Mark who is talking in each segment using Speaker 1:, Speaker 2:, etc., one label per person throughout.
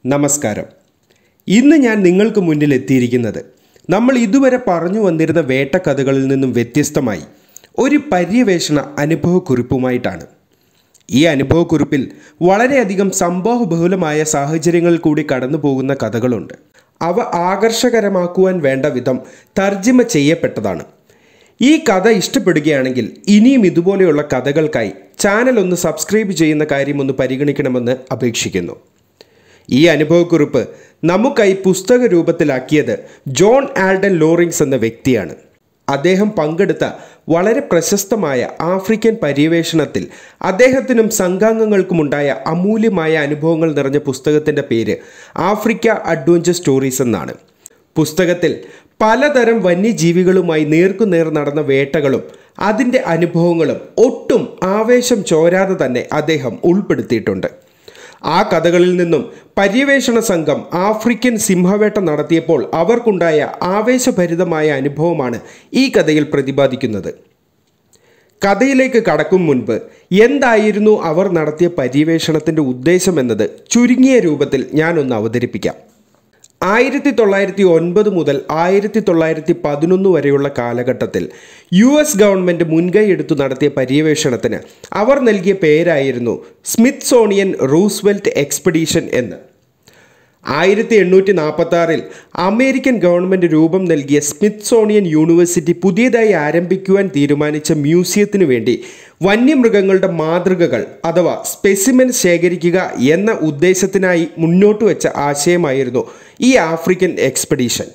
Speaker 1: നമസ്കാരം ഇന്ന് ഞാൻ നിങ്ങൾക്ക് മുന്നിൽ എത്തിയിരിക്കുന്നത് നമ്മൾ ഇതുവരെ പറഞ്ഞു വന്നിരുന്ന വേട്ടക്കഥകളിൽ നിന്നും വ്യത്യസ്തമായി ഒരു പര്യവേഷണ അനുഭവക്കുറിപ്പുമായിട്ടാണ് ഈ അനുഭവക്കുറിപ്പിൽ വളരെയധികം സംഭവബഹുലമായ സാഹചര്യങ്ങളിൽ കൂടി കടന്നു പോകുന്ന കഥകളുണ്ട് അവ ആകർഷകരമാക്കുവാൻ വേണ്ട വിധം തർജ്ജിമ ചെയ്യപ്പെട്ടതാണ് ഈ കഥ ഇഷ്ടപ്പെടുകയാണെങ്കിൽ ഇനിയും ഇതുപോലെയുള്ള കഥകൾക്കായി ചാനൽ ഒന്ന് സബ്സ്ക്രൈബ് ചെയ്യുന്ന കാര്യം ഒന്ന് പരിഗണിക്കണമെന്ന് അപേക്ഷിക്കുന്നു ഈ അനുഭവക്കുറിപ്പ് നമുക്കായി പുസ്തക രൂപത്തിലാക്കിയത് ജോൺ ആൽഡൻ ലോറിങ്സ് എന്ന വ്യക്തിയാണ് അദ്ദേഹം പങ്കെടുത്ത വളരെ പ്രശസ്തമായ ആഫ്രിക്കൻ പര്യവേഷണത്തിൽ അദ്ദേഹത്തിനും സംഘാംഗങ്ങൾക്കുമുണ്ടായ അമൂല്യമായ അനുഭവങ്ങൾ നിറഞ്ഞ പുസ്തകത്തിൻ്റെ പേര് ആഫ്രിക്ക അഡ്വഞ്ചർ സ്റ്റോറീസ് എന്നാണ് പുസ്തകത്തിൽ പലതരം വന്യജീവികളുമായി നേർക്കുനേർ നടന്ന വേട്ടകളും അതിൻ്റെ അനുഭവങ്ങളും ഒട്ടും ആവേശം ചോരാതെ തന്നെ അദ്ദേഹം ഉൾപ്പെടുത്തിയിട്ടുണ്ട് ആ കഥകളിൽ നിന്നും പര്യവേഷണ സംഘം ആഫ്രിക്കൻ സിംഹവേട്ട നടത്തിയപ്പോൾ അവർക്കുണ്ടായ ആവേശഭരിതമായ അനുഭവമാണ് ഈ കഥയിൽ പ്രതിപാദിക്കുന്നത് കഥയിലേക്ക് കടക്കും മുൻപ് എന്തായിരുന്നു അവർ നടത്തിയ പര്യവേഷണത്തിൻ്റെ ഉദ്ദേശം എന്നത് ചുരുങ്ങിയ രൂപത്തിൽ ഞാനൊന്ന് അവതരിപ്പിക്കാം ആയിരത്തി തൊള്ളായിരത്തി ഒൻപത് മുതൽ ആയിരത്തി തൊള്ളായിരത്തി പതിനൊന്ന് വരെയുള്ള കാലഘട്ടത്തിൽ യു എസ് ഗവൺമെൻറ് മുൻകൈ എടുത്തു നടത്തിയ പര്യവേഷണത്തിന് അവർ നൽകിയ പേരായിരുന്നു സ്മിത്സോണിയൻ റൂസ്വെൽറ്റ് എക്സ്പെഡീഷൻ എന്ന് ആയിരത്തി എണ്ണൂറ്റി നാൽപ്പത്തി ആറിൽ അമേരിക്കൻ ഗവൺമെൻറ് രൂപം നൽകിയ സ്മിത്സോണിയൻ യൂണിവേഴ്സിറ്റി പുതിയതായി ആരംഭിക്കുവാൻ തീരുമാനിച്ച മ്യൂസിയത്തിനു വേണ്ടി വന്യമൃഗങ്ങളുടെ മാതൃകകൾ അഥവാ സ്പെസിമെൻ ശേഖരിക്കുക എന്ന ഉദ്ദേശത്തിനായി മുന്നോട്ട് വെച്ച ആശയമായിരുന്നു ഈ ആഫ്രിക്കൻ എക്സ്പെഡീഷൻ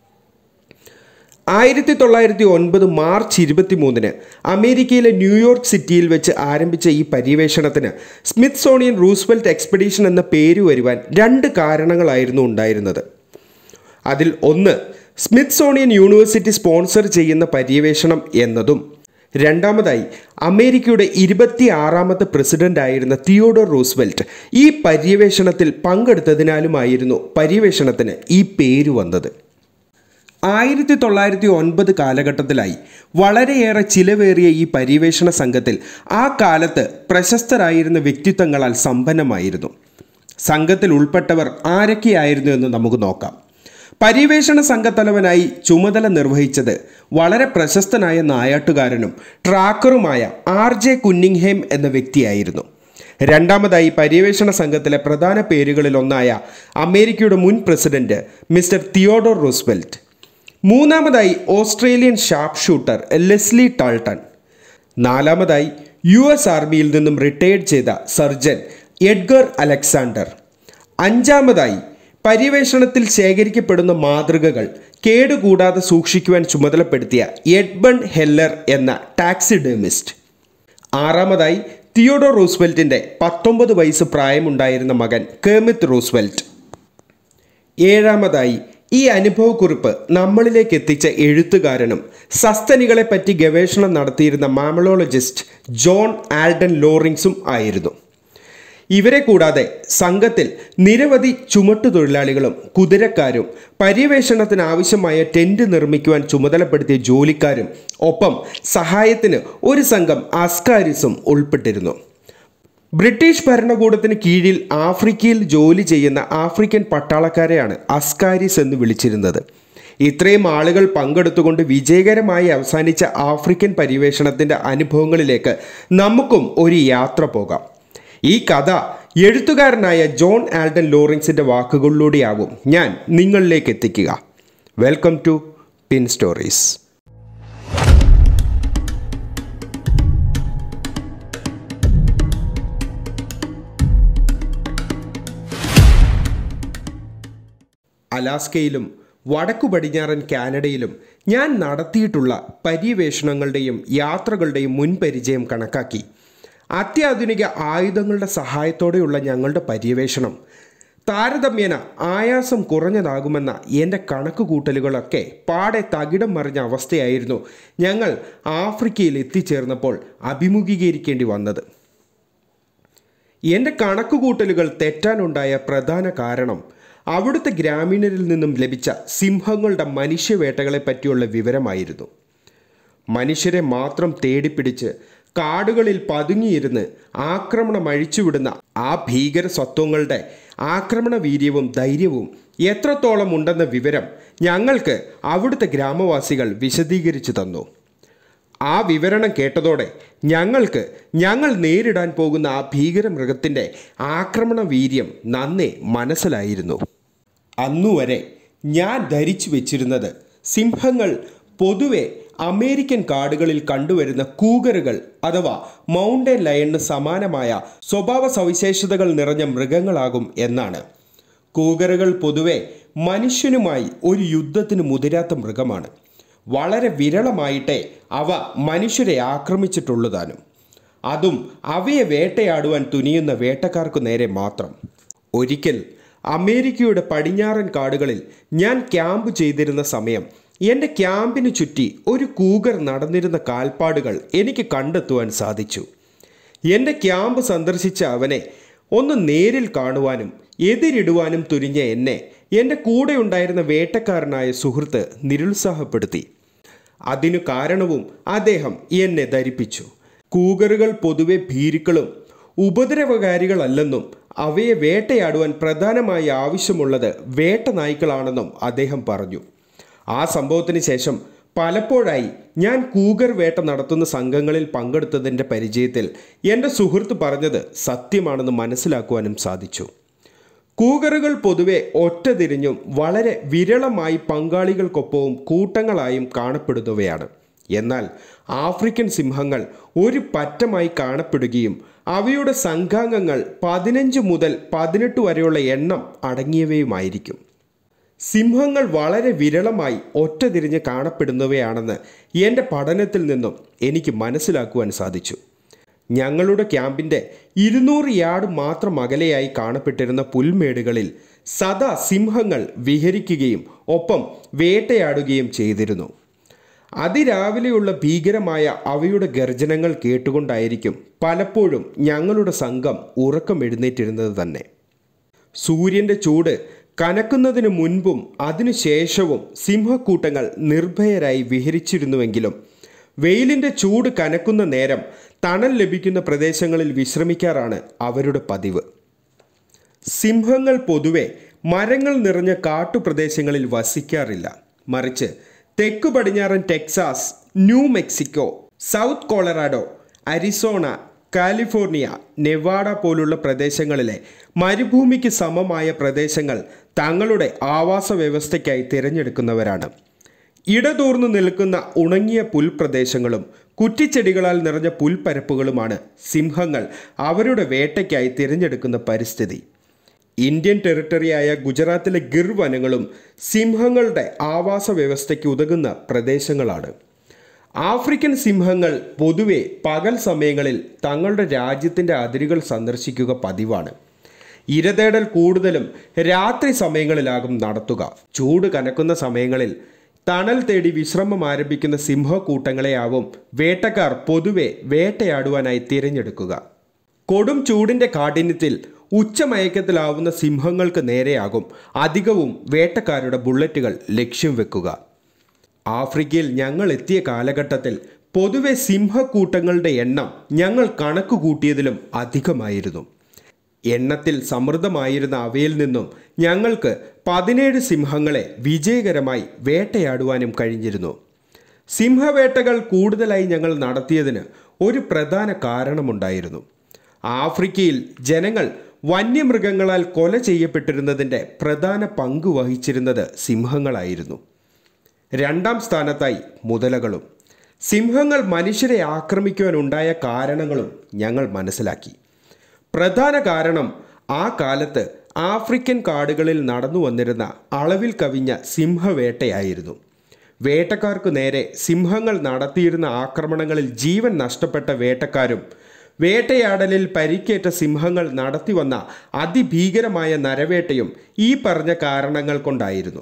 Speaker 1: ആയിരത്തി തൊള്ളായിരത്തി ഒൻപത് മാർച്ച് ഇരുപത്തി മൂന്നിന് അമേരിക്കയിലെ ന്യൂയോർക്ക് സിറ്റിയിൽ വെച്ച് ആരംഭിച്ച ഈ പര്യവേഷണത്തിന് സ്മിത്സോണിയൻ റൂസ്വെൽറ്റ് എക്സ്പെഡീഷൻ എന്ന പേര് വരുവാൻ രണ്ട് കാരണങ്ങളായിരുന്നു ഉണ്ടായിരുന്നത് അതിൽ ഒന്ന് സ്മിത്സോണിയൻ യൂണിവേഴ്സിറ്റി സ്പോൺസർ ചെയ്യുന്ന പര്യവേഷണം എന്നതും രണ്ടാമതായി അമേരിക്കയുടെ ഇരുപത്തി ആറാമത്തെ പ്രസിഡന്റ് ആയിരുന്ന തിയോഡോർ റൂസ്വെൽറ്റ് ഈ പര്യവേഷണത്തിൽ പങ്കെടുത്തതിനാലുമായിരുന്നു പര്യവേഷണത്തിന് ഈ പേര് വന്നത് ആയിരത്തി തൊള്ളായിരത്തി ഒൻപത് കാലഘട്ടത്തിലായി വളരെയേറെ ചിലവേറിയ ഈ പര്യവേഷണ സംഘത്തിൽ ആ കാലത്ത് പ്രശസ്തരായിരുന്ന വ്യക്തിത്വങ്ങളാൽ സമ്പന്നമായിരുന്നു സംഘത്തിൽ ഉൾപ്പെട്ടവർ ആരൊക്കെയായിരുന്നു എന്ന് നമുക്ക് നോക്കാം പര്യവേഷണ സംഘത്തലവനായി ചുമതല നിർവഹിച്ചത് വളരെ പ്രശസ്തനായ നായാട്ടുകാരനും ട്രാക്കറുമായ ആർ ജെ കുന്നിങ്ഹേം എന്ന വ്യക്തിയായിരുന്നു രണ്ടാമതായി പര്യവേഷണ സംഘത്തിലെ പ്രധാന പേരുകളിലൊന്നായ അമേരിക്കയുടെ മുൻ പ്രസിഡന്റ് മിസ്റ്റർ തിയോഡോർ റൂസ്വെൽറ്റ് മൂന്നാമതായി Australian sharp shooter Leslie Tarlton നാലാമതായി യു എസ് ആർമിയിൽ നിന്നും റിട്ടയർഡ് ചെയ്ത സർജൻ എഡ്ഗർ അലക്സാണ്ടർ അഞ്ചാമതായി പര്യവേഷണത്തിൽ ശേഖരിക്കപ്പെടുന്ന മാതൃകകൾ കേടുകൂടാതെ സൂക്ഷിക്കുവാൻ ചുമതലപ്പെടുത്തിയ എഡ്ബൺ ഹെല്ലർ എന്ന ടാക്സിഡേമിസ്റ്റ് ആറാമതായി തിയോഡോർ റൂസ്വെൽറ്റിൻ്റെ പത്തൊമ്പത് വയസ്സ് പ്രായമുണ്ടായിരുന്ന മകൻ കേമിത്ത് റൂസ്വെൽറ്റ് ഏഴാമതായി ഈ അനുഭവക്കുറിപ്പ് നമ്മളിലേക്ക് എത്തിച്ച എഴുത്തുകാരനും സസ്തനികളെപ്പറ്റി ഗവേഷണം നടത്തിയിരുന്ന മാമളോളജിസ്റ്റ് ജോൺ ആൽഡൻ ലോറിങ്സും ആയിരുന്നു ഇവരെ കൂടാതെ സംഘത്തിൽ നിരവധി ചുമട്ടുതൊഴിലാളികളും കുതിരക്കാരും പര്യവേഷണത്തിന് ആവശ്യമായ ടെൻറ്റ് നിർമ്മിക്കുവാൻ ചുമതലപ്പെടുത്തിയ ജോലിക്കാരും ഒപ്പം സഹായത്തിന് ഒരു സംഘം അസ്കാരിസും ഉൾപ്പെട്ടിരുന്നു ബ്രിട്ടീഷ് ഭരണകൂടത്തിന് കീഴിൽ ആഫ്രിക്കയിൽ ജോലി ചെയ്യുന്ന ആഫ്രിക്കൻ പട്ടാളക്കാരെയാണ് അസ്കാരിസ് എന്ന് വിളിച്ചിരുന്നത് ഇത്രയും ആളുകൾ പങ്കെടുത്തുകൊണ്ട് വിജയകരമായി അവസാനിച്ച ആഫ്രിക്കൻ പര്യവേഷണത്തിൻ്റെ അനുഭവങ്ങളിലേക്ക് നമുക്കും ഒരു യാത്ര പോകാം ഈ കഥ എഴുത്തുകാരനായ ജോൺ ആൽഡൻ ലോറിങ്സിൻ്റെ വാക്കുകളിലൂടെയാവും ഞാൻ നിങ്ങളിലേക്ക് എത്തിക്കുക വെൽക്കം ടു പിൻ സ്റ്റോറീസ് അലാസ്കയിലും വടക്കു പടിഞ്ഞാറൻ കാനഡയിലും ഞാൻ നടത്തിയിട്ടുള്ള പര്യവേഷണങ്ങളുടെയും യാത്രകളുടെയും മുൻപരിചയം കണക്കാക്കി അത്യാധുനിക ആയുധങ്ങളുടെ സഹായത്തോടെയുള്ള ഞങ്ങളുടെ പര്യവേഷണം താരതമ്യേന ആയാസം കുറഞ്ഞതാകുമെന്ന എൻ്റെ കണക്കുകൂട്ടലുകളൊക്കെ പാടെ തകിടം മറിഞ്ഞ അവസ്ഥയായിരുന്നു ഞങ്ങൾ ആഫ്രിക്കയിൽ എത്തിച്ചേർന്നപ്പോൾ അഭിമുഖീകരിക്കേണ്ടി വന്നത് എൻ്റെ കണക്കുകൂട്ടലുകൾ തെറ്റാനുണ്ടായ പ്രധാന കാരണം അവിടുത്തെ ഗ്രാമീണരിൽ നിന്നും ലഭിച്ച സിംഹങ്ങളുടെ മനുഷ്യവേട്ടകളെ പറ്റിയുള്ള വിവരമായിരുന്നു മനുഷ്യരെ മാത്രം തേടിപ്പിടിച്ച് കാടുകളിൽ പതുങ്ങിയിരുന്ന് ആക്രമണം അഴിച്ചുവിടുന്ന ആ ഭീകര സ്വത്വങ്ങളുടെ ആക്രമണ വീര്യവും ധൈര്യവും എത്രത്തോളം ഉണ്ടെന്ന വിവരം ഞങ്ങൾക്ക് അവിടുത്തെ ഗ്രാമവാസികൾ വിശദീകരിച്ചു തന്നു ആ വിവരണം കേട്ടതോടെ ഞങ്ങൾക്ക് ഞങ്ങൾ നേരിടാൻ പോകുന്ന ആ ഭീകരമൃഗത്തിൻ്റെ ആക്രമണ വീര്യം നന്നേ മനസ്സിലായിരുന്നു അന്നുവരെ ഞാൻ ധരിച്ചു വെച്ചിരുന്നത് സിംഹങ്ങൾ പൊതുവെ അമേരിക്കൻ കാടുകളിൽ കണ്ടുവരുന്ന കൂകറുകൾ അഥവാ മൗണ്ടൻ ലയണിന് സമാനമായ സ്വഭാവ സവിശേഷതകൾ നിറഞ്ഞ മൃഗങ്ങളാകും എന്നാണ് കൂകറുകൾ പൊതുവെ മനുഷ്യനുമായി ഒരു യുദ്ധത്തിന് മുതിരാത്ത മൃഗമാണ് വളരെ വിരളമായിട്ടേ അവ മനുഷ്യരെ ആക്രമിച്ചിട്ടുള്ളതാനും അതും അവയെ വേട്ടയാടുവാൻ തുനിയുന്ന വേട്ടക്കാർക്കു നേരെ മാത്രം ഒരിക്കൽ അമേരിക്കയുടെ പടിഞ്ഞാറൻ കാടുകളിൽ ഞാൻ ക്യാമ്പ് ചെയ്തിരുന്ന സമയം എൻ്റെ ക്യാമ്പിന് ചുറ്റി ഒരു കൂകർ നടന്നിരുന്ന കാൽപ്പാടുകൾ എനിക്ക് കണ്ടെത്തുവാൻ സാധിച്ചു എൻ്റെ ക്യാമ്പ് സന്ദർശിച്ച അവനെ ഒന്ന് നേരിൽ കാണുവാനും എതിരിടുവാനും തുനിഞ്ഞ എന്നെ എൻ്റെ കൂടെ ഉണ്ടായിരുന്ന വേട്ടക്കാരനായ സുഹൃത്ത് നിരുത്സാഹപ്പെടുത്തി അതിനു കാരണവും അദ്ദേഹം എന്നെ ധരിപ്പിച്ചു കൂകറുകൾ പൊതുവെ ഭീരുക്കളും ഉപദ്രവകാരികളല്ലെന്നും അവയെ വേട്ടയാടുവാൻ പ്രധാനമായി ആവശ്യമുള്ളത് വേട്ട നായ്ക്കളാണെന്നും അദ്ദേഹം പറഞ്ഞു ആ സംഭവത്തിന് ശേഷം പലപ്പോഴായി ഞാൻ കൂകർ വേട്ട നടത്തുന്ന സംഘങ്ങളിൽ പങ്കെടുത്തതിൻ്റെ പരിചയത്തിൽ എൻ്റെ സുഹൃത്ത് പറഞ്ഞത് സത്യമാണെന്ന് മനസ്സിലാക്കുവാനും സാധിച്ചു കൂകറുകൾ പൊതുവെ ഒറ്റതിരിഞ്ഞും വളരെ വിരളമായി പങ്കാളികൾക്കൊപ്പവും കൂട്ടങ്ങളായും കാണപ്പെടുന്നവയാണ് എന്നാൽ ആഫ്രിക്കൻ സിംഹങ്ങൾ ഒരു പറ്റമായി കാണപ്പെടുകയും അവയുടെ സംഘാംഗങ്ങൾ പതിനഞ്ച് മുതൽ പതിനെട്ട് വരെയുള്ള എണ്ണം അടങ്ങിയവയുമായിരിക്കും സിംഹങ്ങൾ വളരെ വിരളമായി ഒറ്റതിരിഞ്ഞ് കാണപ്പെടുന്നവയാണെന്ന് എൻ്റെ പഠനത്തിൽ നിന്നും എനിക്ക് മനസ്സിലാക്കുവാൻ സാധിച്ചു ഞങ്ങളുടെ ക്യാമ്പിൻ്റെ ഇരുന്നൂറ് യാർഡ് മാത്രം അകലെയായി കാണപ്പെട്ടിരുന്ന പുൽമേടുകളിൽ സദാ സിംഹങ്ങൾ വിഹരിക്കുകയും ഒപ്പം വേട്ടയാടുകയും ചെയ്തിരുന്നു അതിരാവിലെയുള്ള ഭീകരമായ അവയുടെ ഗർജനങ്ങൾ കേട്ടുകൊണ്ടായിരിക്കും പലപ്പോഴും ഞങ്ങളുടെ സംഘം ഉറക്കം എഴുന്നേറ്റിരുന്നത് തന്നെ സൂര്യൻ്റെ ചൂട് കനക്കുന്നതിന് മുൻപും അതിനുശേഷവും സിംഹക്കൂട്ടങ്ങൾ നിർഭയരായി വിഹരിച്ചിരുന്നുവെങ്കിലും വെയിലിൻ്റെ ചൂട് കനക്കുന്ന നേരം തണൽ ലഭിക്കുന്ന പ്രദേശങ്ങളിൽ വിശ്രമിക്കാറാണ് അവരുടെ പതിവ് സിംഹങ്ങൾ പൊതുവെ മരങ്ങൾ നിറഞ്ഞ കാട്ടുപ്രദേശങ്ങളിൽ വസിക്കാറില്ല മറിച്ച് തെക്കു പടിഞ്ഞാറൻ Texas New Mexico south Colorado Arizona California Nevada പോലുള്ള പ്രദേശങ്ങളിലെ മരുഭൂമിക്ക് സമമായ പ്രദേശങ്ങൾ തങ്ങളുടെ ആവാസ വ്യവസ്ഥയ്ക്കായി തിരഞ്ഞെടുക്കുന്നവരാണ് ഇടതൂർന്നു നിൽക്കുന്ന ഉണങ്ങിയ പുൽപ്രദേശങ്ങളും കുറ്റിച്ചെടികളാൽ നിറഞ്ഞ പുൽപ്പരപ്പുകളുമാണ് സിംഹങ്ങൾ അവരുടെ വേട്ടയ്ക്കായി തിരഞ്ഞെടുക്കുന്ന പരിസ്ഥിതി ഇന്ത്യൻ ടെറിട്ടറിയായ ഗുജറാത്തിലെ ഗിർ വനങ്ങളും സിംഹങ്ങളുടെ ആവാസ വ്യവസ്ഥയ്ക്ക് ഉതകുന്ന പ്രദേശങ്ങളാണ് ആഫ്രിക്കൻ സിംഹങ്ങൾ പൊതുവെ പകൽ സമയങ്ങളിൽ തങ്ങളുടെ രാജ്യത്തിൻ്റെ അതിരുകൾ സന്ദർശിക്കുക പതിവാണ് ഇരതേടൽ കൂടുതലും രാത്രി സമയങ്ങളിലാകും നടത്തുക ചൂട് കനക്കുന്ന സമയങ്ങളിൽ തണൽ തേടി വിശ്രമം ആരംഭിക്കുന്ന സിംഹക്കൂട്ടങ്ങളെയാവും വേട്ടക്കാർ പൊതുവെ വേട്ടയാടുവാനായി തിരഞ്ഞെടുക്കുക കൊടും ചൂടിൻ്റെ കാഠിന്യത്തിൽ ഉച്ചമയക്കത്തിലാവുന്ന സിംഹങ്ങൾക്ക് നേരെയാകും അധികവും വേട്ടക്കാരുടെ ബുള്ളറ്റുകൾ ലക്ഷ്യം വെക്കുക ആഫ്രിക്കയിൽ ഞങ്ങൾ എത്തിയ കാലഘട്ടത്തിൽ പൊതുവെ സിംഹക്കൂട്ടങ്ങളുടെ എണ്ണം ഞങ്ങൾ കണക്ക് കൂട്ടിയതിലും അധികമായിരുന്നു എണ്ണത്തിൽ സമൃദ്ധമായിരുന്ന അവയിൽ നിന്നും ഞങ്ങൾക്ക് പതിനേഴ് സിംഹങ്ങളെ വിജയകരമായി വേട്ടയാടുവാനും കഴിഞ്ഞിരുന്നു സിംഹവേട്ടകൾ കൂടുതലായി ഞങ്ങൾ നടത്തിയതിന് ഒരു പ്രധാന കാരണമുണ്ടായിരുന്നു ആഫ്രിക്കയിൽ ജനങ്ങൾ വന്യമൃഗങ്ങളാൽ കൊല ചെയ്യപ്പെട്ടിരുന്നതിൻ്റെ പ്രധാന പങ്ക് വഹിച്ചിരുന്നത് സിംഹങ്ങളായിരുന്നു രണ്ടാം സ്ഥാനത്തായി മുതലകളും സിംഹങ്ങൾ മനുഷ്യരെ ആക്രമിക്കുവാനുണ്ടായ കാരണങ്ങളും ഞങ്ങൾ മനസ്സിലാക്കി പ്രധാന കാരണം ആ കാലത്ത് ആഫ്രിക്കൻ കാടുകളിൽ നടന്നു വന്നിരുന്ന അളവിൽ കവിഞ്ഞ സിംഹവേട്ടയായിരുന്നു വേട്ടക്കാർക്കു നേരെ സിംഹങ്ങൾ നടത്തിയിരുന്ന ആക്രമണങ്ങളിൽ ജീവൻ നഷ്ടപ്പെട്ട വേട്ടക്കാരും വേട്ടയാടലിൽ പരിക്കേറ്റ സിംഹങ്ങൾ നടത്തിവന്ന അതിഭീകരമായ നരവേട്ടയും ഈ പറഞ്ഞ കാരണങ്ങൾ കൊണ്ടായിരുന്നു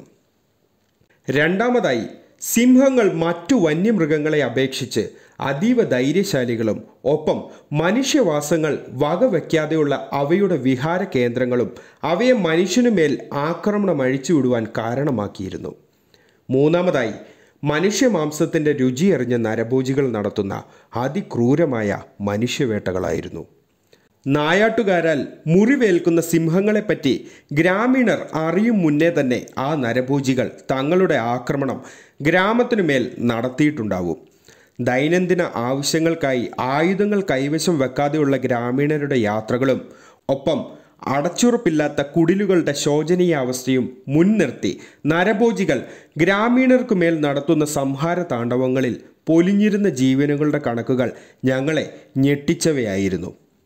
Speaker 1: രണ്ടാമതായി സിംഹങ്ങൾ മറ്റു വന്യമൃഗങ്ങളെ അപേക്ഷിച്ച് അതീവ ധൈര്യശാലികളും ഒപ്പം മനുഷ്യവാസങ്ങൾ വകവയ്ക്കാതെയുള്ള അവയുടെ വിഹാര കേന്ദ്രങ്ങളും അവയെ മനുഷ്യനുമേൽ ആക്രമണം അഴിച്ചുവിടുവാൻ കാരണമാക്കിയിരുന്നു മൂന്നാമതായി മനുഷ്യമാംസത്തിൻ്റെ രുചിയറിഞ്ഞ നരഭോജികൾ നടത്തുന്ന അതിക്രൂരമായ മനുഷ്യവേട്ടകളായിരുന്നു നായാട്ടുകാരാൽ മുറിവേൽക്കുന്ന സിംഹങ്ങളെപ്പറ്റി ഗ്രാമീണർ അറിയും മുന്നേ തന്നെ ആ നരഭോജികൾ തങ്ങളുടെ ആക്രമണം ഗ്രാമത്തിനുമേൽ നടത്തിയിട്ടുണ്ടാവും ദൈനംദിന ആവശ്യങ്ങൾക്കായി ആയുധങ്ങൾ കൈവശം വെക്കാതെയുള്ള ഗ്രാമീണരുടെ യാത്രകളും ഒപ്പം അടച്ചുറപ്പില്ലാത്ത കുടിലുകളുടെ ശോചനീയാവസ്ഥയും മുൻനിർത്തി നരഭോജികൾ ഗ്രാമീണർക്കുമേൽ നടത്തുന്ന സംഹാര താണ്ഡവങ്ങളിൽ പൊലിഞ്ഞിരുന്ന ജീവനുകളുടെ കണക്കുകൾ ഞങ്ങളെ ഞെട്ടിച്ചവയായിരുന്നു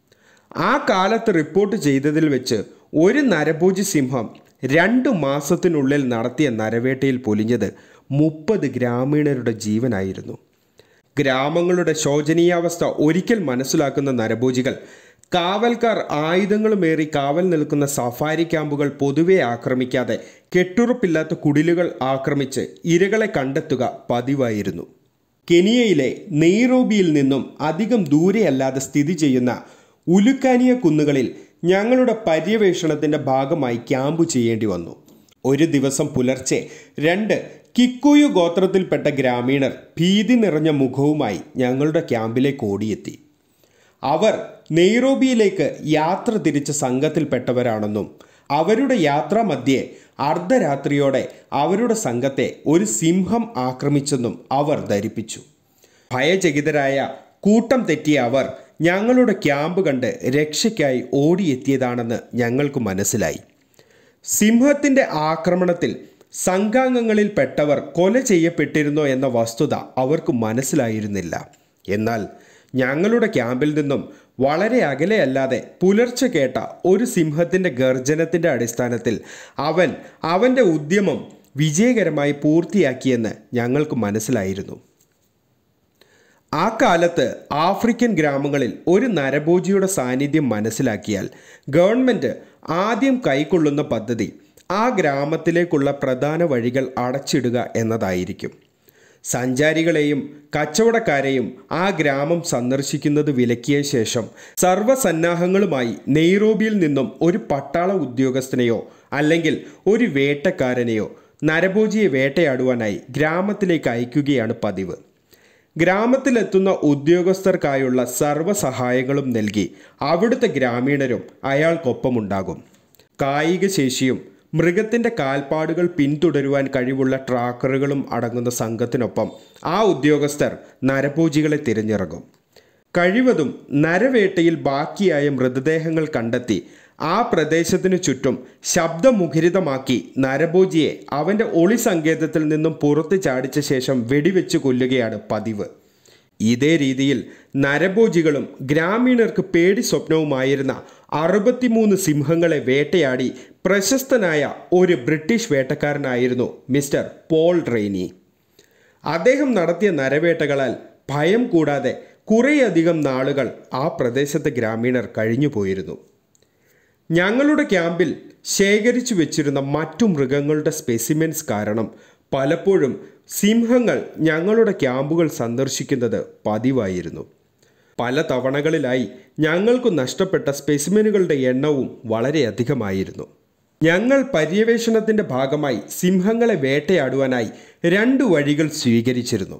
Speaker 1: ആ കാലത്ത് റിപ്പോർട്ട് ചെയ്തതിൽ വെച്ച് ഒരു നരഭോജി സിംഹം രണ്ടു മാസത്തിനുള്ളിൽ നടത്തിയ നരവേട്ടയിൽ പൊലിഞ്ഞത് മുപ്പത് ഗ്രാമീണരുടെ ജീവനായിരുന്നു ഗ്രാമങ്ങളുടെ ശോചനീയാവസ്ഥ ഒരിക്കൽ മനസ്സിലാക്കുന്ന നരഭോജികൾ കാവൽക്കാർ ആയുധങ്ങളുമേറി കാവൽ നിൽക്കുന്ന സഫാരി ക്യാമ്പുകൾ പൊതുവെ ആക്രമിക്കാതെ കെട്ടുറപ്പില്ലാത്ത കുടിലുകൾ ആക്രമിച്ച് ഇരകളെ കണ്ടെത്തുക പതിവായിരുന്നു കെനിയയിലെ നെയ്റോബിയിൽ നിന്നും അധികം ദൂരെയല്ലാതെ സ്ഥിതി ചെയ്യുന്ന ഉലുക്കാനിയ കുന്നുകളിൽ ഞങ്ങളുടെ പര്യവേഷണത്തിൻ്റെ ഭാഗമായി ക്യാമ്പ് ചെയ്യേണ്ടി വന്നു ഒരു ദിവസം പുലർച്ചെ രണ്ട് കിക്കുയു ഗോത്രത്തിൽപ്പെട്ട ഗ്രാമീണർ ഭീതി നിറഞ്ഞ മുഖവുമായി ഞങ്ങളുടെ ക്യാമ്പിലേക്ക് ഓടിയെത്തി അവർ നെയ്റോബിയിലേക്ക് യാത്ര തിരിച്ച സംഘത്തിൽപ്പെട്ടവരാണെന്നും അവരുടെ യാത്രാ മധ്യേ അർദ്ധരാത്രിയോടെ അവരുടെ സംഘത്തെ ഒരു സിംഹം ആക്രമിച്ചെന്നും അവർ ധരിപ്പിച്ചു ഭയചകിതരായ കൂട്ടം തെറ്റിയ അവർ ഞങ്ങളുടെ ക്യാമ്പ് കണ്ട് രക്ഷയ്ക്കായി ഓടിയെത്തിയതാണെന്ന് ഞങ്ങൾക്ക് മനസ്സിലായി സിംഹത്തിൻ്റെ ആക്രമണത്തിൽ സംഘാംഗങ്ങളിൽപ്പെട്ടവർ കൊല ചെയ്യപ്പെട്ടിരുന്നോ എന്ന വസ്തുത അവർക്ക് മനസ്സിലായിരുന്നില്ല എന്നാൽ ഞങ്ങളുടെ ക്യാമ്പിൽ നിന്നും വളരെ അകലെയല്ലാതെ പുലർച്ചെ കേട്ട ഒരു സിംഹത്തിൻ്റെ ഗർജനത്തിൻ്റെ അടിസ്ഥാനത്തിൽ അവൻ അവൻ്റെ ഉദ്യമം വിജയകരമായി പൂർത്തിയാക്കിയെന്ന് ഞങ്ങൾക്ക് മനസ്സിലായിരുന്നു ആ കാലത്ത് ആഫ്രിക്കൻ ഗ്രാമങ്ങളിൽ ഒരു നരഭോജിയുടെ സാന്നിധ്യം മനസ്സിലാക്കിയാൽ ഗവൺമെൻറ് ആദ്യം കൈക്കൊള്ളുന്ന പദ്ധതി ആ ഗ്രാമത്തിലേക്കുള്ള പ്രധാന വഴികൾ അടച്ചിടുക എന്നതായിരിക്കും സഞ്ചാരികളെയും കച്ചവടക്കാരെയും ആ ഗ്രാമം സന്ദർശിക്കുന്നത് വിലക്കിയ ശേഷം സർവ്വസന്നാഹങ്ങളുമായി നെയ്റോബിയിൽ നിന്നും ഒരു പട്ടാള ഉദ്യോഗസ്ഥനെയോ അല്ലെങ്കിൽ ഒരു വേട്ടക്കാരനെയോ നരഭോജിയെ വേട്ടയാടുവാനായി ഗ്രാമത്തിലേക്ക് അയക്കുകയാണ് പതിവ് ഗ്രാമത്തിലെത്തുന്ന ഉദ്യോഗസ്ഥർക്കായുള്ള സർവ്വസഹായങ്ങളും നൽകി അവിടുത്തെ ഗ്രാമീണരും അയാൾക്കൊപ്പമുണ്ടാകും കായിക ശേഷിയും മൃഗത്തിൻ്റെ കാൽപ്പാടുകൾ പിന്തുടരുവാൻ കഴിവുള്ള ട്രാക്കറുകളും അടങ്ങുന്ന സംഘത്തിനൊപ്പം ആ ഉദ്യോഗസ്ഥർ നരഭോജികളെ തിരഞ്ഞിറങ്ങും കഴിവതും നരവേട്ടയിൽ ബാക്കിയായ മൃതദേഹങ്ങൾ കണ്ടെത്തി ആ പ്രദേശത്തിനു ചുറ്റും ശബ്ദമുഖരിതമാക്കി നരഭോജിയെ അവൻ്റെ ഒളി സങ്കേതത്തിൽ നിന്നും പുറത്ത് ചാടിച്ച ശേഷം വെടിവെച്ച് കൊല്ലുകയാണ് പതിവ് ഇതേ രീതിയിൽ നരഭോജികളും ഗ്രാമീണർക്ക് പേടി സ്വപ്നവുമായിരുന്ന അറുപത്തിമൂന്ന് സിംഹങ്ങളെ വേട്ടയാടി പ്രശസ്തനായ ഒരു ബ്രിട്ടീഷ് വേട്ടക്കാരനായിരുന്നു മിസ്റ്റർ പോൾ റെയ്നി അദ്ദേഹം നടത്തിയ നരവേട്ടകളാൽ ഭയം കൂടാതെ കുറേയധികം നാളുകൾ ആ പ്രദേശത്തെ ഗ്രാമീണർ കഴിഞ്ഞുപോയിരുന്നു ഞങ്ങളുടെ ക്യാമ്പിൽ ശേഖരിച്ചു വെച്ചിരുന്ന മറ്റു മൃഗങ്ങളുടെ സ്പെസിമെൻസ് കാരണം പലപ്പോഴും സിംഹങ്ങൾ ഞങ്ങളുടെ ക്യാമ്പുകൾ സന്ദർശിക്കുന്നത് പതിവായിരുന്നു പല തവണകളിലായി ഞങ്ങൾക്ക് നഷ്ടപ്പെട്ട സ്പെസിമെനുകളുടെ എണ്ണവും വളരെയധികമായിരുന്നു ഞങ്ങൾ പര്യവേഷണത്തിൻ്റെ ഭാഗമായി സിംഹങ്ങളെ വേട്ടയാടുവാനായി രണ്ട് വഴികൾ സ്വീകരിച്ചിരുന്നു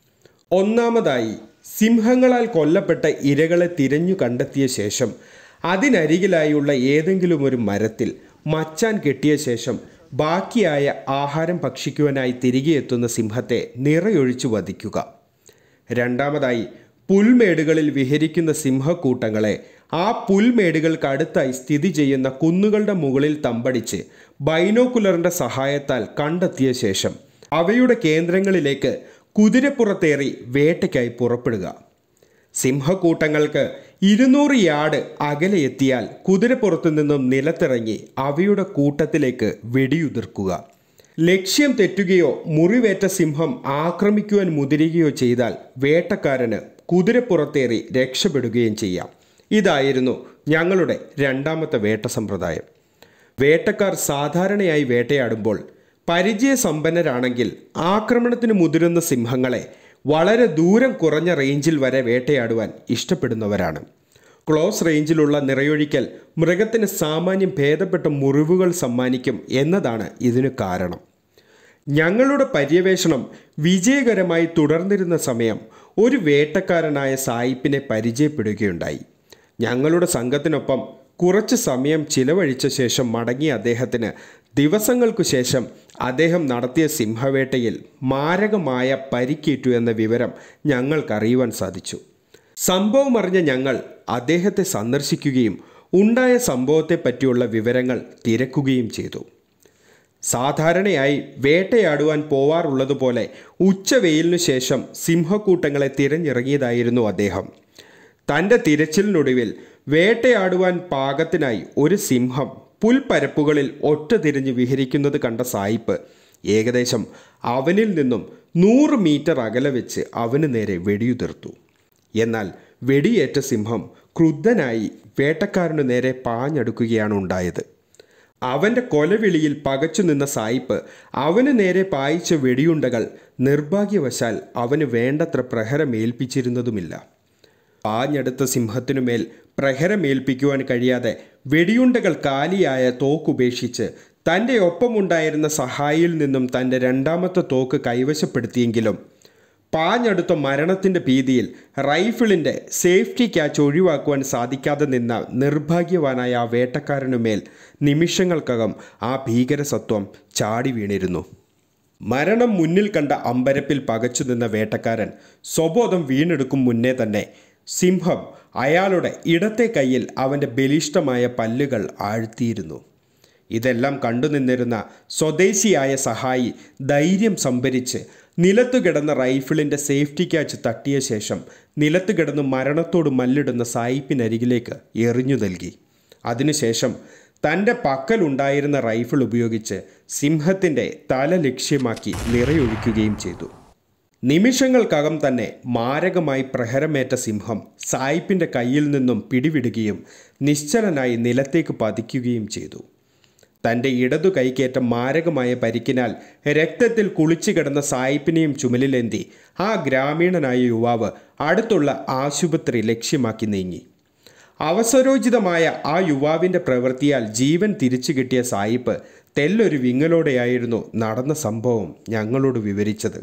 Speaker 1: ഒന്നാമതായി സിംഹങ്ങളാൽ കൊല്ലപ്പെട്ട ഇരകളെ തിരഞ്ഞു കണ്ടെത്തിയ ശേഷം അതിനരികിലായുള്ള ഏതെങ്കിലും ഒരു മരത്തിൽ മച്ചാൻ കെട്ടിയ ശേഷം ബാക്കിയായ ആഹാരം ഭക്ഷിക്കുവാനായി തിരികെ എത്തുന്ന സിംഹത്തെ നിറയൊഴിച്ചു വധിക്കുക രണ്ടാമതായി പുൽമേടുകളിൽ വിഹരിക്കുന്ന സിംഹക്കൂട്ടങ്ങളെ ആ പുൽമേടുകൾക്ക് അടുത്തായി സ്ഥിതി ചെയ്യുന്ന കുന്നുകളുടെ മുകളിൽ തമ്പടിച്ച് ബൈനോക്കുലറിൻ്റെ സഹായത്താൽ കണ്ടെത്തിയ ശേഷം അവയുടെ കേന്ദ്രങ്ങളിലേക്ക് കുതിരപ്പുറത്തേറി വേട്ടയ്ക്കായി പുറപ്പെടുക സിംഹക്കൂട്ടങ്ങൾക്ക് ഇരുന്നൂറ് യാർഡ് അകലെ എത്തിയാൽ കുതിരപ്പുറത്തു നിന്നും നിലത്തിറങ്ങി അവയുടെ കൂട്ടത്തിലേക്ക് വെടിയുതിർക്കുക ലക്ഷ്യം തെറ്റുകയോ മുറിവേറ്റ സിംഹം ആക്രമിക്കുവാൻ മുതിരുകയോ ചെയ്താൽ വേട്ടക്കാരന് കുതിരപ്പുറത്തേറി രക്ഷപ്പെടുകയും ചെയ്യാം ഇതായിരുന്നു ഞങ്ങളുടെ രണ്ടാമത്തെ വേട്ട സമ്പ്രദായം വേട്ടക്കാർ സാധാരണയായി വേട്ടയാടുമ്പോൾ പരിചയസമ്പന്നരാണെങ്കിൽ ആക്രമണത്തിന് മുതിരുന്ന സിംഹങ്ങളെ വളരെ ദൂരം കുറഞ്ഞ റേഞ്ചിൽ വരെ വേട്ടയാടുവാൻ ഇഷ്ടപ്പെടുന്നവരാണ് ക്ലോസ് റേഞ്ചിലുള്ള നിറയൊഴിക്കൽ മൃഗത്തിന് സാമാന്യം ഭേദപ്പെട്ട മുറിവുകൾ സമ്മാനിക്കും എന്നതാണ് ഇതിനു കാരണം ഞങ്ങളുടെ പര്യവേഷണം വിജയകരമായി തുടർന്നിരുന്ന സമയം ഒരു വേട്ടക്കാരനായ സായിപ്പിനെ പരിചയപ്പെടുകയുണ്ടായി ഞങ്ങളുടെ സംഘത്തിനൊപ്പം കുറച്ച് സമയം ചിലവഴിച്ച ശേഷം മടങ്ങിയ അദ്ദേഹത്തിന് ദിവസങ്ങൾക്കു ശേഷം അദ്ദേഹം നടത്തിയ സിംഹവേട്ടയിൽ മാരകമായ പരിക്കേറ്റു എന്ന വിവരം ഞങ്ങൾക്കറിയുവാൻ സാധിച്ചു സംഭവം അറിഞ്ഞ ഞങ്ങൾ അദ്ദേഹത്തെ സന്ദർശിക്കുകയും ഉണ്ടായ സംഭവത്തെ പറ്റിയുള്ള വിവരങ്ങൾ തിരക്കുകയും ചെയ്തു സാധാരണയായി വേട്ടയാടുവാൻ പോവാറുള്ളതുപോലെ ഉച്ചവെയിലിനു ശേഷം സിംഹക്കൂട്ടങ്ങളെ തിരഞ്ഞിറങ്ങിയതായിരുന്നു അദ്ദേഹം തൻ്റെ തിരച്ചിലിനൊടുവിൽ വേട്ടയാടുവാൻ പാകത്തിനായി ഒരു സിംഹം പുൽപ്പരപ്പുകളിൽ ഒറ്റ തിരിഞ്ഞ് വിഹരിക്കുന്നത് കണ്ട സായിപ്പ് ഏകദേശം അവനിൽ നിന്നും നൂറ് മീറ്റർ അകലെ വെച്ച് അവന് നേരെ വെടിയുതിർത്തു എന്നാൽ വെടിയേറ്റ സിംഹം ക്രുദ്ധനായി വേട്ടക്കാരനു നേരെ പാഞ്ഞടുക്കുകയാണ് ഉണ്ടായത് അവൻ്റെ കൊലവിളിയിൽ പകച്ചു നിന്ന സായിപ്പ് അവന് നേരെ പായിച്ച വെടിയുണ്ടകൾ നിർഭാഗ്യവശാൽ അവന് വേണ്ടത്ര പ്രഹരമേൽപ്പിച്ചിരുന്നതുമില്ല പാഞ്ഞെടുത്ത സിംഹത്തിനുമേൽ പ്രഹരമേൽപ്പിക്കുവാൻ കഴിയാതെ വെടിയുണ്ടകൾ കാലിയായ തോക്കുപേക്ഷിച്ച് തൻ്റെ ഒപ്പമുണ്ടായിരുന്ന സഹായിയിൽ നിന്നും തൻ്റെ രണ്ടാമത്തെ തോക്ക് കൈവശപ്പെടുത്തിയെങ്കിലും പാഞ്ഞടുത്ത മരണത്തിൻ്റെ ഭീതിയിൽ റൈഫിളിൻ്റെ സേഫ്റ്റി ക്യാച്ച് ഒഴിവാക്കുവാൻ സാധിക്കാതെ നിന്ന നിർഭാഗ്യവാനായ ആ വേട്ടക്കാരനുമേൽ നിമിഷങ്ങൾക്കകം ആ ഭീകരസത്വം ചാടി വീണിരുന്നു മരണം മുന്നിൽ കണ്ട അമ്പരപ്പിൽ പകച്ചു നിന്ന വേട്ടക്കാരൻ സ്വബോധം വീണെടുക്കും മുന്നേ തന്നെ സിംഹം അയാളുടെ ഇടത്തെ കൈയിൽ അവൻ്റെ ബലിഷ്ഠമായ പല്ലുകൾ ആഴ്ത്തിയിരുന്നു ഇതെല്ലാം കണ്ടുനിന്നിരുന്ന സ്വദേശിയായ സഹായി ധൈര്യം സംഭരിച്ച് നിലത്തു കിടന്ന റൈഫിളിൻ്റെ സേഫ്റ്റി ക്യാച്ച് തട്ടിയ ശേഷം നിലത്ത് കിടന്ന് മരണത്തോട് മല്ലിടുന്ന സായിപ്പിനരികിലേക്ക് എറിഞ്ഞു നൽകി അതിനുശേഷം തൻ്റെ പക്കലുണ്ടായിരുന്ന റൈഫിൾ ഉപയോഗിച്ച് സിംഹത്തിൻ്റെ തല ലക്ഷ്യമാക്കി നിറയൊഴിക്കുകയും ചെയ്തു നിമിഷങ്ങൾക്കകം തന്നെ മാരകമായി പ്രഹരമേറ്റ സിംഹം സായിപ്പിൻ്റെ കയ്യിൽ നിന്നും പിടിവിടുകയും നിശ്ചലനായി നിലത്തേക്ക് പതിക്കുകയും ചെയ്തു തൻ്റെ ഇടതു കൈക്കേറ്റ മാരകമായ പരിക്കിനാൽ രക്തത്തിൽ കുളിച്ചു കിടന്ന സായിപ്പിനെയും ചുമലിലേന്തി ആ ഗ്രാമീണനായ യുവാവ് അടുത്തുള്ള ആശുപത്രി ലക്ഷ്യമാക്കി നീങ്ങി അവസരോചിതമായ ആ യുവാവിൻ്റെ പ്രവൃത്തിയാൽ ജീവൻ തിരിച്ചു കിട്ടിയ സായിപ്പ് തെല്ലൊരു വിങ്ങലോടെയായിരുന്നു നടന്ന സംഭവം ഞങ്ങളോട് വിവരിച്ചത്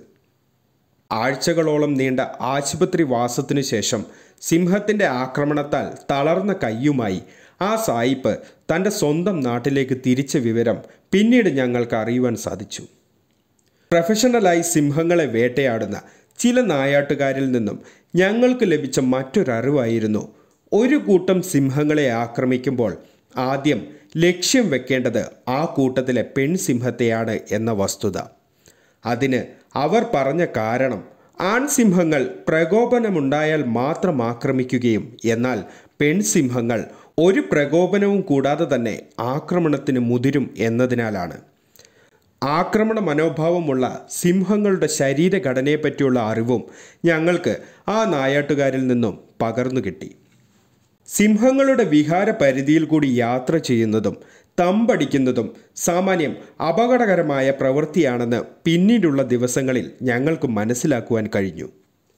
Speaker 1: ആഴ്ചകളോളം നീണ്ട ആശുപത്രി വാസത്തിനു ശേഷം സിംഹത്തിൻ്റെ ആക്രമണത്താൽ തളർന്ന കയ്യുമായി ആ സായിപ്പ് തൻ്റെ സ്വന്തം നാട്ടിലേക്ക് തിരിച്ച വിവരം പിന്നീട് ഞങ്ങൾക്ക് അറിയുവാൻ സാധിച്ചു പ്രൊഫഷണലായി സിംഹങ്ങളെ വേട്ടയാടുന്ന ചില നായാട്ടുകാരിൽ നിന്നും ഞങ്ങൾക്ക് ലഭിച്ച മറ്റൊരറിവായിരുന്നു ഒരു കൂട്ടം സിംഹങ്ങളെ ആക്രമിക്കുമ്പോൾ ആദ്യം ലക്ഷ്യം വെക്കേണ്ടത് ആ കൂട്ടത്തിലെ പെൺസിംഹത്തെയാണ് എന്ന വസ്തുത അതിന് അവർ പറഞ്ഞ കാരണം ആൺസിംഹങ്ങൾ പ്രകോപനമുണ്ടായാൽ മാത്രം ആക്രമിക്കുകയും എന്നാൽ പെൺസിംഹങ്ങൾ ഒരു പ്രകോപനവും കൂടാതെ തന്നെ ആക്രമണത്തിന് മുതിരും എന്നതിനാലാണ് ആക്രമണ മനോഭാവമുള്ള സിംഹങ്ങളുടെ ശരീരഘടനയെപ്പറ്റിയുള്ള അറിവും ഞങ്ങൾക്ക് ആ നായാട്ടുകാരിൽ നിന്നും പകർന്നു കിട്ടി സിംഹങ്ങളുടെ വിഹാര പരിധിയിൽ കൂടി യാത്ര ചെയ്യുന്നതും തമ്പടിക്കുന്നതും സാമാന്യം അപകടകരമായ പ്രവൃത്തിയാണെന്ന് പിന്നീടുള്ള ദിവസങ്ങളിൽ ഞങ്ങൾക്ക് മനസ്സിലാക്കുവാൻ കഴിഞ്ഞു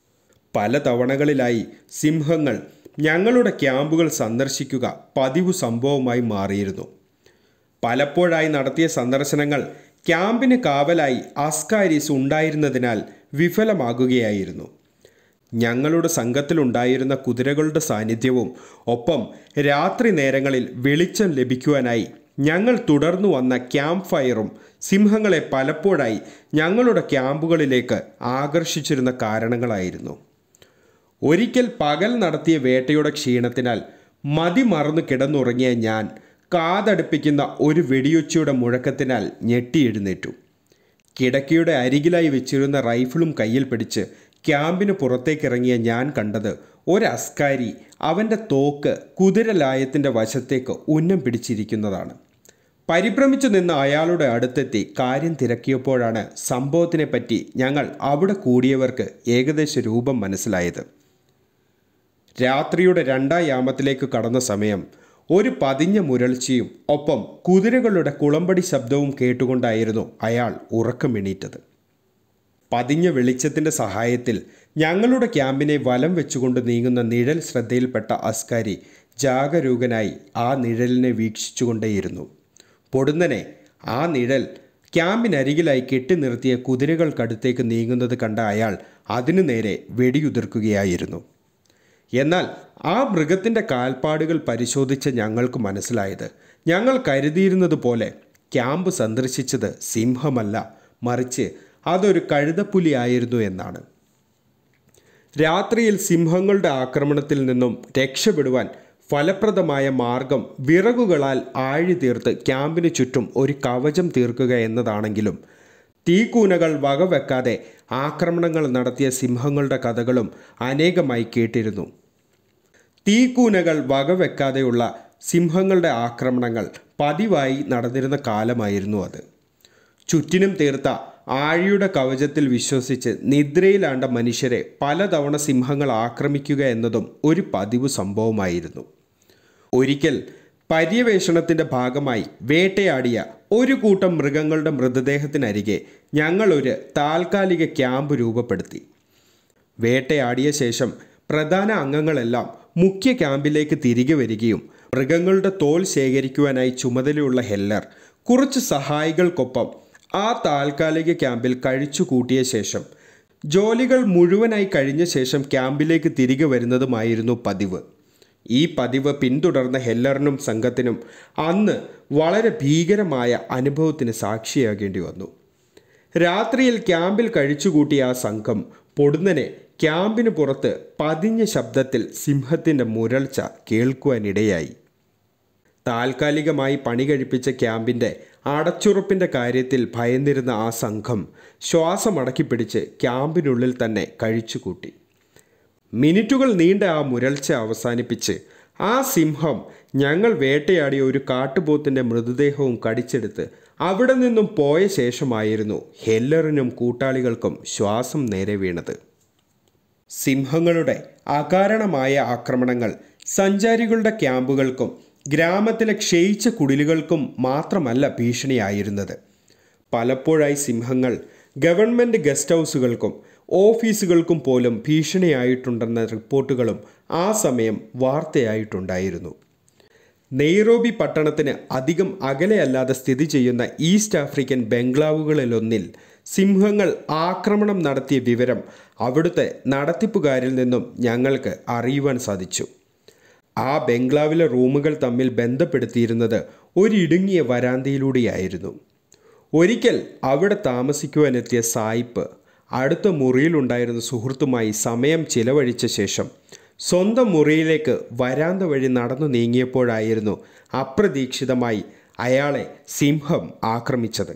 Speaker 1: പല തവണകളിലായി സിംഹങ്ങൾ ഞങ്ങളുടെ ക്യാമ്പുകൾ സന്ദർശിക്കുക പതിവ് സംഭവമായി മാറിയിരുന്നു പലപ്പോഴായി നടത്തിയ സന്ദർശനങ്ങൾ ക്യാമ്പിന് കാവലായി അസ്കാരീസ് ഉണ്ടായിരുന്നതിനാൽ വിഫലമാകുകയായിരുന്നു ഞങ്ങളുടെ സംഘത്തിലുണ്ടായിരുന്ന കുതിരകളുടെ സാന്നിധ്യവും ഒപ്പം രാത്രി നേരങ്ങളിൽ വെളിച്ചം ലഭിക്കുവാനായി ഞങ്ങൾ തുടർന്നു വന്ന ക്യാമ്പ് ഫയറും സിംഹങ്ങളെ പലപ്പോഴായി ഞങ്ങളുടെ ക്യാമ്പുകളിലേക്ക് ആകർഷിച്ചിരുന്ന കാരണങ്ങളായിരുന്നു ഒരിക്കൽ പകൽ നടത്തിയ വേട്ടയുടെ ക്ഷീണത്തിനാൽ മതിമറന്നു കിടന്നുറങ്ങിയ ഞാൻ കാതടുപ്പിക്കുന്ന ഒരു വെടിയൊച്ചയുടെ മുഴക്കത്തിനാൽ ഞെട്ടി എഴുന്നേറ്റു കിടക്കയുടെ അരികിലായി വെച്ചിരുന്ന റൈഫിളും കയ്യിൽ പിടിച്ച് ക്യാമ്പിന് പുറത്തേക്കിറങ്ങിയ ഞാൻ കണ്ടത് ഒരു അസ്കാരി അവൻ്റെ തോക്ക് കുതിരലായത്തിൻ്റെ വശത്തേക്ക് ഉന്നം പിടിച്ചിരിക്കുന്നതാണ് പരിഭ്രമിച്ചു നിന്ന അയാളുടെ അടുത്തെത്തി കാര്യം തിരക്കിയപ്പോഴാണ് സംഭവത്തിനെപ്പറ്റി ഞങ്ങൾ അവിടെ കൂടിയവർക്ക് ഏകദേശ രൂപം മനസ്സിലായത് രാത്രിയുടെ രണ്ടാം യാമത്തിലേക്ക് കടന്ന സമയം ഒരു പതിഞ്ഞ മുരൾച്ചയും ഒപ്പം കുതിരകളുടെ കുളമ്പടി ശബ്ദവും കേട്ടുകൊണ്ടായിരുന്നു അയാൾ ഉറക്കമെണീറ്റത് പതിഞ്ഞ വെളിച്ചത്തിൻ്റെ സഹായത്തിൽ ഞങ്ങളുടെ ക്യാമ്പിനെ വലം വെച്ചുകൊണ്ട് നീങ്ങുന്ന നിഴൽ ശ്രദ്ധയിൽപ്പെട്ട അസ്കാരി ജാഗരൂകനായി ആ നിഴലിനെ വീക്ഷിച്ചുകൊണ്ടേയിരുന്നു പൊടുന്നനെ ആ നിഴൽ ക്യാമ്പിനരികിലായി കെട്ടി നിർത്തിയ കുതിരകൾക്കടുത്തേക്ക് നീങ്ങുന്നത് കണ്ട അയാൾ അതിനു നേരെ വെടിയുതിർക്കുകയായിരുന്നു എന്നാൽ ആ മൃഗത്തിൻ്റെ കാൽപ്പാടുകൾ പരിശോധിച്ച് ഞങ്ങൾക്ക് മനസ്സിലായത് ഞങ്ങൾ കരുതിയിരുന്നത് പോലെ ക്യാമ്പ് സന്ദർശിച്ചത് സിംഹമല്ല മറിച്ച് അതൊരു കഴുതപ്പുലിയായിരുന്നു എന്നാണ് രാത്രിയിൽ സിംഹങ്ങളുടെ ആക്രമണത്തിൽ നിന്നും രക്ഷപ്പെടുവാൻ ഫലപ്രദമായ മാർഗം വിറകുകളാൽ ആഴി തീർത്ത് ക്യാമ്പിന് ചുറ്റും ഒരു കവചം തീർക്കുക എന്നതാണെങ്കിലും തീക്കൂനകൾ വകവെക്കാതെ ആക്രമണങ്ങൾ നടത്തിയ സിംഹങ്ങളുടെ കഥകളും അനേകമായി കേട്ടിരുന്നു തീക്കൂനകൾ വകവെക്കാതെയുള്ള സിംഹങ്ങളുടെ ആക്രമണങ്ങൾ പതിവായി നടന്നിരുന്ന കാലമായിരുന്നു അത് ചുറ്റിനും തീർത്ത ആഴിയുടെ കവചത്തിൽ വിശ്വസിച്ച് നിദ്രയിലാണ്ട മനുഷ്യരെ പലതവണ സിംഹങ്ങൾ ആക്രമിക്കുക എന്നതും ഒരു പതിവ് സംഭവമായിരുന്നു ഒരിക്കൽ പര്യവേഷണത്തിൻ്റെ ഭാഗമായി വേട്ടയാടിയ ഒരു കൂട്ടം മൃഗങ്ങളുടെ മൃതദേഹത്തിനരികെ ഞങ്ങളൊരു താൽക്കാലിക ക്യാമ്പ് രൂപപ്പെടുത്തി വേട്ടയാടിയ ശേഷം പ്രധാന അംഗങ്ങളെല്ലാം മുഖ്യ ക്യാമ്പിലേക്ക് തിരികെ വരികയും മൃഗങ്ങളുടെ തോൽ ശേഖരിക്കുവാനായി ചുമതലയുള്ള ഹെല്ലർ കുറച്ച് സഹായികൾക്കൊപ്പം ആ താൽക്കാലിക ക്യാമ്പിൽ കഴിച്ചു കൂട്ടിയ ശേഷം ജോലികൾ മുഴുവനായി കഴിഞ്ഞ ശേഷം ക്യാമ്പിലേക്ക് തിരികെ വരുന്നതുമായിരുന്നു പതിവ് ഈ പതിവ് പിന്തുടർന്ന ഹെല്ലറിനും സംഘത്തിനും അന്ന് വളരെ ഭീകരമായ അനുഭവത്തിന് സാക്ഷിയാകേണ്ടി വന്നു രാത്രിയിൽ ക്യാമ്പിൽ കഴിച്ചുകൂട്ടിയ ആ സംഘം പൊടുന്നനെ ക്യാമ്പിന് പുറത്ത് പതിഞ്ഞ ശബ്ദത്തിൽ സിംഹത്തിൻ്റെ മുരൾച്ച കേൾക്കുവാനിടയായി താൽക്കാലികമായി പണി കഴിപ്പിച്ച ക്യാമ്പിൻ്റെ അടച്ചുറപ്പിൻ്റെ കാര്യത്തിൽ ഭയന്നിരുന്ന ആ സംഘം ശ്വാസമടക്കിപ്പിടിച്ച് ക്യാമ്പിനുള്ളിൽ തന്നെ കഴിച്ചുകൂട്ടി മിനിറ്റുകൾ നീണ്ട ആ മുരൾച്ച അവസാനിപ്പിച്ച് ആ സിംഹം ഞങ്ങൾ വേട്ടയാടിയ ഒരു കാട്ടുപോത്തിൻ്റെ മൃതദേഹവും കടിച്ചെടുത്ത് അവിടെ നിന്നും പോയ ശേഷമായിരുന്നു ഹെല്ലറിനും കൂട്ടാളികൾക്കും ശ്വാസം നേരെ വീണത് സിംഹങ്ങളുടെ അകാരണമായ ആക്രമണങ്ങൾ സഞ്ചാരികളുടെ ക്യാമ്പുകൾക്കും ഗ്രാമത്തിലെ ക്ഷയിച്ച കുടിലുകൾക്കും മാത്രമല്ല ഭീഷണിയായിരുന്നത് പലപ്പോഴായി സിംഹങ്ങൾ ഗവൺമെൻറ് ഗസ്റ്റ് ഹൗസുകൾക്കും ഓഫീസുകൾക്കും പോലും ഭീഷണിയായിട്ടുണ്ടെന്ന റിപ്പോർട്ടുകളും ആ സമയം വാർത്തയായിട്ടുണ്ടായിരുന്നു നെയ്റോബി പട്ടണത്തിന് അധികം അകലെയല്ലാതെ സ്ഥിതി ചെയ്യുന്ന ഈസ്റ്റ് ആഫ്രിക്കൻ ബംഗ്ലാവുകളിലൊന്നിൽ സിംഹങ്ങൾ ആക്രമണം നടത്തിയ വിവരം അവിടുത്തെ നടത്തിപ്പുകാരിൽ നിന്നും ഞങ്ങൾക്ക് അറിയുവാൻ സാധിച്ചു ആ ബംഗ്ലാവിലെ റൂമുകൾ തമ്മിൽ ബന്ധപ്പെടുത്തിയിരുന്നത് ഒരിടുങ്ങിയ വരാന്തയിലൂടെയായിരുന്നു ഒരിക്കൽ അവിടെ താമസിക്കുവാനെത്തിയ സായിപ്പ് അടുത്ത മുറിയിലുണ്ടായിരുന്ന സുഹൃത്തുമായി സമയം ചിലവഴിച്ച ശേഷം സ്വന്തം മുറിയിലേക്ക് വരാന്ത വഴി നടന്നു നീങ്ങിയപ്പോഴായിരുന്നു അപ്രതീക്ഷിതമായി അയാളെ സിംഹം ആക്രമിച്ചത്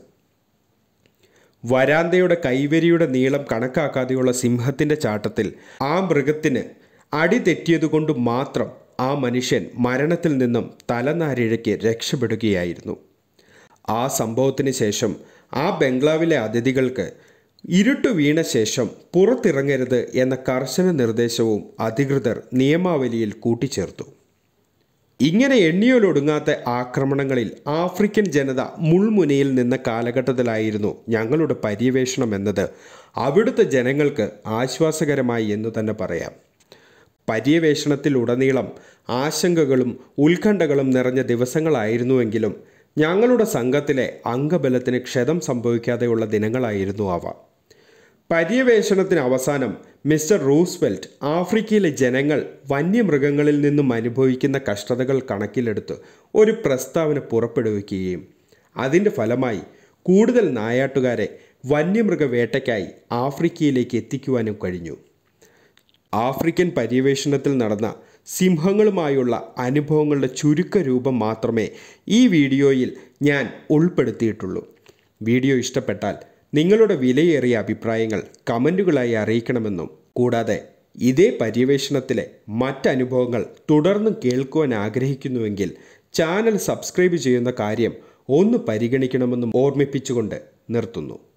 Speaker 1: വരാന്തയുടെ കൈവരിയുടെ നീളം കണക്കാക്കാതെയുള്ള സിംഹത്തിൻ്റെ ചാട്ടത്തിൽ ആ മൃഗത്തിന് അടി തെറ്റിയതുകൊണ്ട് മാത്രം ആ മനുഷ്യൻ മരണത്തിൽ നിന്നും തലനാരിഴയ്ക്ക് രക്ഷപ്പെടുകയായിരുന്നു ആ സംഭവത്തിന് ശേഷം ആ ബംഗ്ലാവിലെ അതിഥികൾക്ക് ഇരുട്ട് വീണ ശേഷം പുറത്തിറങ്ങരുത് എന്ന കർശന നിർദ്ദേശവും അധികൃതർ നിയമാവലിയിൽ കൂട്ടിച്ചേർത്തു ഇങ്ങനെ എണ്ണിയോലൊടുങ്ങാത്ത ആക്രമണങ്ങളിൽ ആഫ്രിക്കൻ ജനത മുൾമുനയിൽ നിന്ന കാലഘട്ടത്തിലായിരുന്നു ഞങ്ങളുടെ പര്യവേഷണം എന്നത് അവിടുത്തെ ജനങ്ങൾക്ക് ആശ്വാസകരമായി എന്ന് തന്നെ പറയാം പര്യവേഷണത്തിലുടനീളം ആശങ്കകളും ഉത്കണ്ഠകളും നിറഞ്ഞ ദിവസങ്ങളായിരുന്നുവെങ്കിലും ഞങ്ങളുടെ സംഘത്തിലെ അംഗബലത്തിന് ക്ഷതം സംഭവിക്കാതെയുള്ള ദിനങ്ങളായിരുന്നു അവ പര്യവേഷണത്തിന് അവസാനം മിസ്റ്റർ റൂസ്വെൽറ്റ് ആഫ്രിക്കയിലെ ജനങ്ങൾ വന്യമൃഗങ്ങളിൽ നിന്നും അനുഭവിക്കുന്ന കഷ്ടതകൾ കണക്കിലെടുത്ത് ഒരു പ്രസ്താവന പുറപ്പെടുവിക്കുകയും അതിൻ്റെ ഫലമായി കൂടുതൽ നായാട്ടുകാരെ വന്യമൃഗ വേട്ടയ്ക്കായി ആഫ്രിക്കയിലേക്ക് എത്തിക്കുവാനും കഴിഞ്ഞു ആഫ്രിക്കൻ പര്യവേഷണത്തിൽ നടന്ന സിംഹങ്ങളുമായുള്ള അനുഭവങ്ങളുടെ ചുരുക്ക രൂപം മാത്രമേ ഈ വീഡിയോയിൽ ഞാൻ ഉൾപ്പെടുത്തിയിട്ടുള്ളൂ വീഡിയോ ഇഷ്ടപ്പെട്ടാൽ നിങ്ങളുടെ വിലയേറിയ അഭിപ്രായങ്ങൾ കമൻറ്റുകളായി അറിയിക്കണമെന്നും കൂടാതെ ഇതേ പര്യവേഷണത്തിലെ മറ്റനുഭവങ്ങൾ തുടർന്നും കേൾക്കുവാൻ ആഗ്രഹിക്കുന്നുവെങ്കിൽ ചാനൽ സബ്സ്ക്രൈബ് ചെയ്യുന്ന കാര്യം ഒന്ന് പരിഗണിക്കണമെന്നും ഓർമ്മിപ്പിച്ചുകൊണ്ട് നിർത്തുന്നു